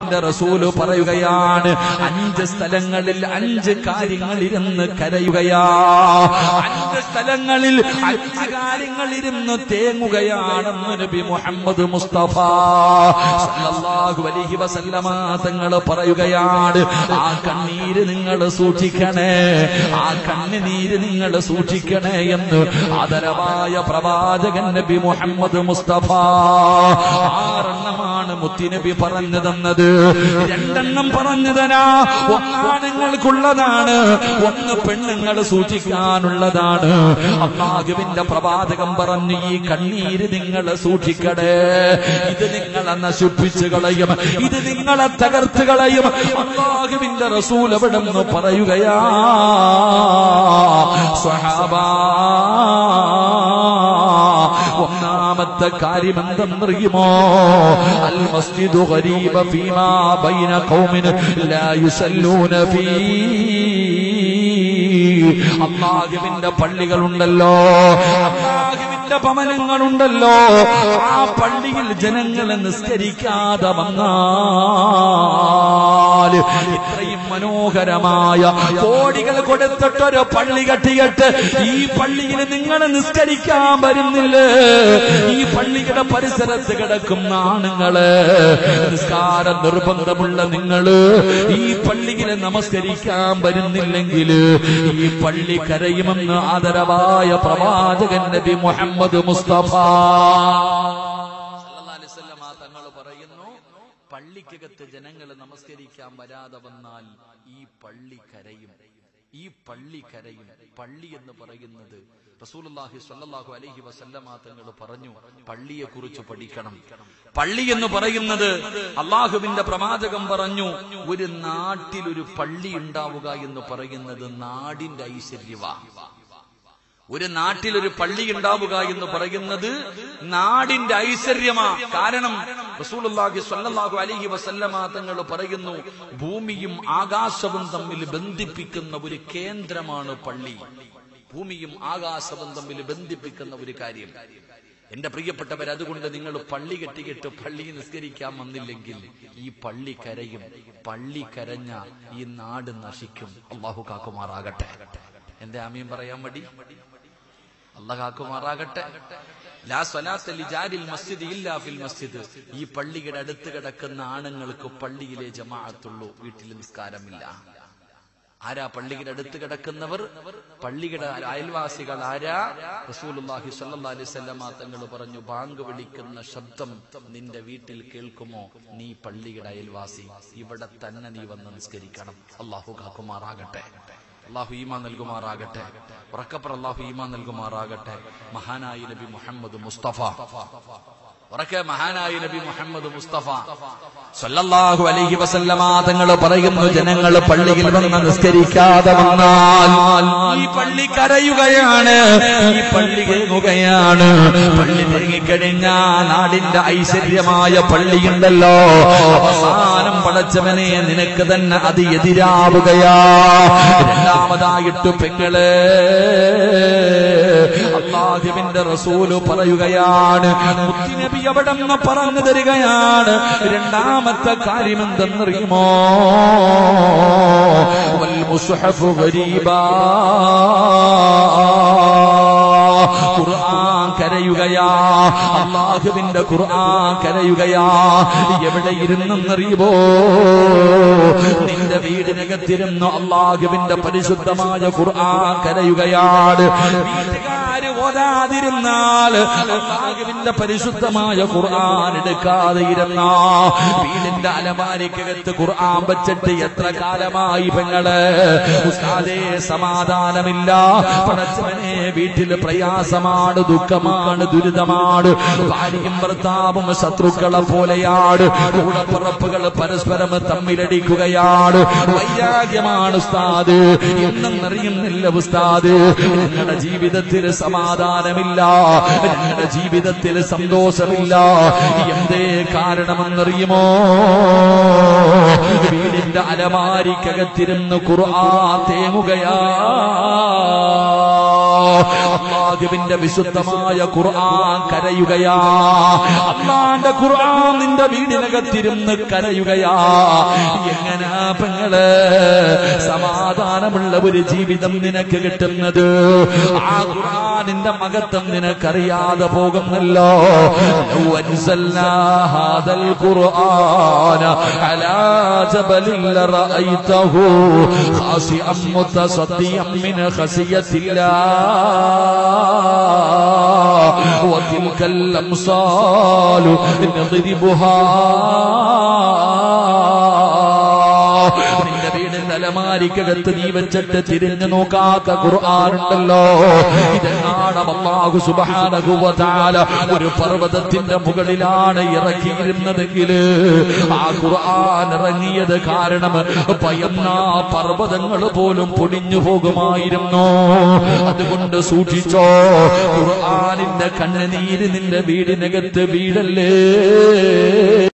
അള്ളാഹുവിന്റെ റസൂല് പറയുകയാണ് അഞ്ച് സ്ഥലങ്ങളിൽ അഞ്ച് കാര്യങ്ങൾ ഇരുന്ന് കരയുകയാ അഞ്ച് സ്ഥലങ്ങളിൽ അഞ്ച് കാര്യങ്ങൾ ഇരുന്ന് തേങ്ങുകയാണെന്ന് നബി മുഹമ്മദ് മുസ്തഫ സല്ലല്ലാഹു അലൈഹി വസല്ലമ തങ്ങൾ പറയുകയാണ് ആ കണ്ണീര് നിങ്ങൾ സൂക്ഷിക്കണേ ആ കണ്ണുനീര് നിങ്ങൾ സൂക്ഷിക്കണേ എന്ന് ആദരവായ പ്രവാചകൻ നബി മുഹമ്മദ് മുസ്തഫ ആറെണ്ണമാണ് മുത്തിനബി പറഞ്ഞു തന്നത് രണ്ടെണ്ണം പറഞ്ഞു തരാ ഒന്നാണുങ്ങൾക്കുള്ളതാണ് ഒന്ന് പെണ്ണുങ്ങൾ സൂക്ഷിക്കാനുള്ളതാണ് അള്ളാഹുവിന്റെ പ്രവാചകം പറഞ്ഞു ഈ കണ്ണീര് നിങ്ങൾ സൂക്ഷിക്കടേ ഇത് നിങ്ങളെ നശിപ്പിച്ചു കളയും ഇത് നിങ്ങളെ തകർത്ത് കളയും അള്ളാഹുവിന്റെ റസൂൽ എവിടെ നിന്ന് പറയുകയാ സ്വഹാബ ഒന്നാമത്തെ കാര്യം എന്തെന്നറിയുമോ അൽ മസ്ജിദു ഗരീബ ഫീമാ ബൈന ഖൗമിൻ ലാ യുസല്ലൂന ഫീ അള്ളാഹുവിന്റെ പള്ളികളുണ്ടല്ലോ അള്ളാഹുവിന്റെ ഭവനങ്ങളുണ്ടല്ലോ ആ പള്ളിയിൽ ജനങ്ങളെ നിസ്കരിക്കാതെ വന്നാൽ ഇത്രയും മനോഹരമായ കോടികൾ കൊടുത്തിട്ടൊരു പള്ളി കെട്ടിയിട്ട് ഈ പള്ളിയിൽ നിങ്ങൾ നിസ്കരിക്കാൻ വരുന്നില്ലേ ഈ പള്ളിയുടെ പരിസരത്ത് കിടക്കുന്ന ആണുങ്ങള് നിസ്കാര നിർബന്ധമുള്ള നിങ്ങള് ഈ പള്ളിയിൽ നമസ്കരിക്കാൻ വരുന്നില്ലെങ്കിൽ ഈ പള്ളി കരയുമെന്ന് ആദരവായ പ്രവാചകൻ നബി മുഹമ്മദ് മുസ്തഫ തങ്ങൾ പറയുന്നു പള്ളിക്കകത്ത് ജനങ്ങൾ നമസ്കരിക്കാൻ വരാതെ വന്നാൽ ഈ പള്ളി കരയും ഈ പള്ളി കരയും പള്ളി എന്ന് പറയുന്നത് റസൂലുള്ളാഹി സ്വല്ലല്ലാഹു അലൈഹി വസല്ലമ തങ്ങൾ പറഞ്ഞു പള്ളിയെ കുറിച്ച് പഠിക്കണം പള്ളി എന്ന് പറയുന്നത് അള്ളാഹുവിന്റെ പ്രവാചകം പറഞ്ഞു ഒരു നാട്ടിൽ ഒരു പള്ളി ഉണ്ടാവുക എന്ന് പറയുന്നത് നാടിന്റെ ഐശ്വര്യവാ ഒരു നാട്ടിൽ ഒരു പള്ളി ഉണ്ടാവുക എന്ന് പറയുന്നത് നാടിന്റെ ഐശ്വര്യമാ കാരണം റസൂലുള്ളാഹി സ്വല്ലല്ലാഹു അലൈഹി വസല്ലമ തങ്ങൾ പറയുന്നു ഭൂമിയും ആകാശവും തമ്മിൽ ബന്ധിപ്പിക്കുന്ന ഒരു കേന്ദ്രമാണ് പള്ളി ഭൂമിയും ആകാശവും തമ്മിൽ ബന്ധിപ്പിക്കുന്ന ഒരു കാര്യം എന്റെ പ്രിയപ്പെട്ടവർ അതുകൊണ്ട് നിങ്ങൾ പള്ളി കെട്ടിയിട്ട് പള്ളി നിസ്കരിക്കാൻ വന്നില്ലെങ്കിൽ ഈ പള്ളി കരയും പള്ളി കരഞ്ഞ ഈ നാട് നശിക്കും അള്ളാഹു കാക്കുമാറാകട്ടെ എന്റെ ആമീൻ പറയാൻ മടി അള്ളാഹ് കാക്കുമാറാകട്ടെ ലാ സ്വലാത്ത ലിജാരിൽ മസ്ജിദ് ഇല്ലാ ഫിൽ മസ്ജിദ് ഈ പള്ളിയുടെ അടുത്ത് കിടക്കുന്ന ആണുങ്ങൾക്ക് പള്ളിയിലെ ജമാഅത്തുള്ളൂ വീട്ടിൽ നിസ്കാരമില്ല ആരാ പള്ളിയുടെ അടുത്ത് കിടക്കുന്നവർ പള്ളിയുടെ അയൽവാസികൾ ആരാ റസൂലുള്ളാഹി സ്വല്ലല്ലാഹി അലൈഹി വസല്ലമ തങ്ങൾ പറഞ്ഞു ബാങ്ക് വിളിക്കുന്ന ശബ്ദം നിന്റെ വീട്ടിൽ കേൾക്കുമോ നീ പള്ളിയുടെ അയൽവാസി ഇവിടെ തന്നെ നീ വന്ന് നിസ്കരിക്കണം അള്ളാഹു കാക്കുമാറാകട്ടെ അള്ളാഹു ഈമാ നൽകുമാറാകട്ടെ ഉറക്കപ്പുറ അള്ളാഹു ഈമാ നൽകുമാറാകട്ടെ മഹാനായി നബി മുഹമ്മദ് മുസ്തഫ ഉറക്കെ മഹാനായ നബി മുഹമ്മദ് മുസ്തഫ സല്ലല്ലാഹു അലൈഹി വസല്ലമ തങ്ങൾ പറയുന്നു ജനങ്ങൾ പള്ളിയിൽ വന്ന് നിസ്കരിക്കാതെ വന്നാൽ ഈ പള്ളി കരയുകയാണ് ഈ പള്ളി കേൾക്കുകയാണ് പള്ളി തേങ്ങിക്കഴിഞ്ഞാ നാടിന്റെ ഐശ്വര്യമായ പള്ളിയുണ്ടല്ലോ അവസാനം പടച്ചവനെ നിനക്ക് തന്നെ അത് എതിരാവുകയാ രണ്ടാമതായിട്ട് പെങ്ങളെ അള്ളാഹുവിന്റെ റസൂല് പറയുകയാണ് മുത്തുനബി അവിടെ നിന്ന് പറഞ്ഞു തരികയാണ് രണ്ടാമത്തെ കാര്യം എന്തെന്നറിയുമോ വൽ മുസ്ഹഫു ഗരീബാ ഖുർആൻ കരയുകയാ അള്ളാഹുവിന്റെ ഖുർആൻ കരയുകയാ എവിടെ ഇരുന്നെന്നറിയുമോ നിന്റെ വീടിനകത്തിരുന്ന് അള്ളാഹുവിന്റെ പരിശുദ്ധമായ ഖുർആൻ കരയുകയാണ് വീട്ടുകാര് ഓതാതിരുന്നാൽ അള്ളാഹുവിന്റെ പരിശുദ്ധമായ ഖുർആൻ എടുക്കാതെ ഇരുന്ന വീടിന്റെ അലമാരിക്കകത്ത് ഖുർആൻ വെച്ചിട്ട് എത്ര കാലമായി പെങ്ങള് ഉസ്താദേ സമാധാനമില്ല പടച്ചവനെ വീട്ടിൽ പ്രയാസമാണ് ദുഃഖമാണ് ദുരിതമാണ് ഭാര്യയും ഭർത്താവും ശത്രുക്കളെ പോലെയാണ് കൂടപ്പുറപ്പുകൾ പരസ്പരം തമ്മിലടിക്കുകയാണ് വൈരാഗ്യമാണ് ഉസ്താദ് എന്നെന്നറിയുന്നില്ല ഉസ്താദ് ഞങ്ങളുടെ ജീവിതത്തിൽ സമാധാനമില്ല ഞങ്ങളുടെ ജീവിതത്തിൽ സന്തോഷമില്ല എന്തേ കാരണമെന്നറിയുമോ വീടിന്റെ അലമാരിക്കകത്തിരുന്ന് ഖുർആൻ തേങ്ങുകയാ അള്ളാഹുവിന്റെ വിശുദ്ധമായ ഖുർആൻ കരയുകയാ അള്ളാന്റെ ഖുർആൻ നിന്റെ വീടിനകത്തിരുന്ന് കരയുകയാ എങ്ങനാ പെങ്ങള് സമാധാനമുള്ള ഒരു ജീവിതം നിനക്ക് കിട്ടുന്നത് ആ ഖുർആനിന്റെ മകത്വം നിനക്കറിയാതെ പോകുന്നല്ലോ ലൗ അൻസൽനാ ഹാദൽ ഖുർആന അലാ ജബലിൽ ലറഅയ്തഹു ഖാസിഅൻ മുതസദ്ദിയൻ മിൻ ഖസിയത്തില്ലാ وتلك الأمثال نضربها നിന്റെ വീടിന്റെ അലമാരിക്കകത്ത് നീ വെച്ചിട്ട് തിരിഞ്ഞു നോക്കാത്ത ഖുർആാനുണ്ടല്ലോ ഇതെങ്ങാണ് അല്ലാഹു സുബ്ഹാനഹു വ തആല ഒരു പർവ്വതത്തിന്റെ മുകളിലാണ് ഇറക്കിയിരുന്നതെങ്കിൽ ആ ഖുർആൻ ഇറങ്ങിയത് കാരണം ഭയന്ന പർവ്വതങ്ങൾ പോലും പൊടിഞ്ഞു പോകുമായിരുന്നു അതുകൊണ്ട് സൂക്ഷിച്ചോ ഖുർആനിന്റെ കണ്ണുനീര് നിന്റെ വീടിനകത്ത് വീടല്ലേ